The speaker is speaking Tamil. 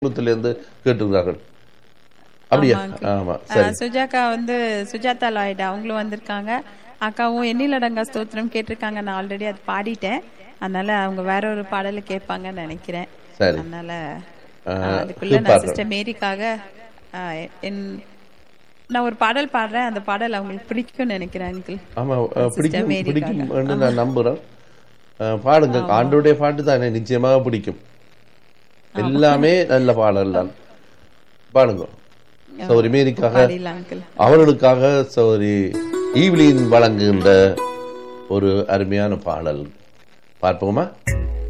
இருந்து கேட்டிருக்கிறார்கள் அப்படியா ஆமா சரி சுஜாக்கா வந்து சுஜாதா லாய்டு அவங்களும் வந்திருக்காங்க அக்காவும் எண்ணிலடங்கா ஸ்தோத்திரம் கேட்டிருக்காங்க நான் ஆல்ரெடி அது பாடிட்டேன் அதனால அவங்க வேற ஒரு பாடலை கேட்பாங்கன்னு நினைக்கிறேன் சரி அதனால ஆ, ஆ, அதுக்குள்ள நான் சூப்பர். சிஸ்டர் மேரிக்காக ஆ, என் நான் ஒரு பாடல் பாடுறேன் அந்த பாடல் அவங்களுக்கு பிடிக்கும்னு நினைக்கிறேன் அங்கிள் ஆமா அஹ், பிடிக்கும் மேரிக்காக. பிடிக்கும் நான் நம்புறேன் அஹ், பாடுங்க ஆண்டோடைய பாட்டு தானே நிச்சயமாக பிடிக்கும் எல்லாமே நல்ல பாடல் தான் பாடுங்க சௌரி மேரிக்காக பாடிடலாம் அங்கிள் அவர்களுக்காக சௌரி ஈவ்லின் வழங்குகின்ற ஒரு அருமையான பாடல் பார்ப்போமா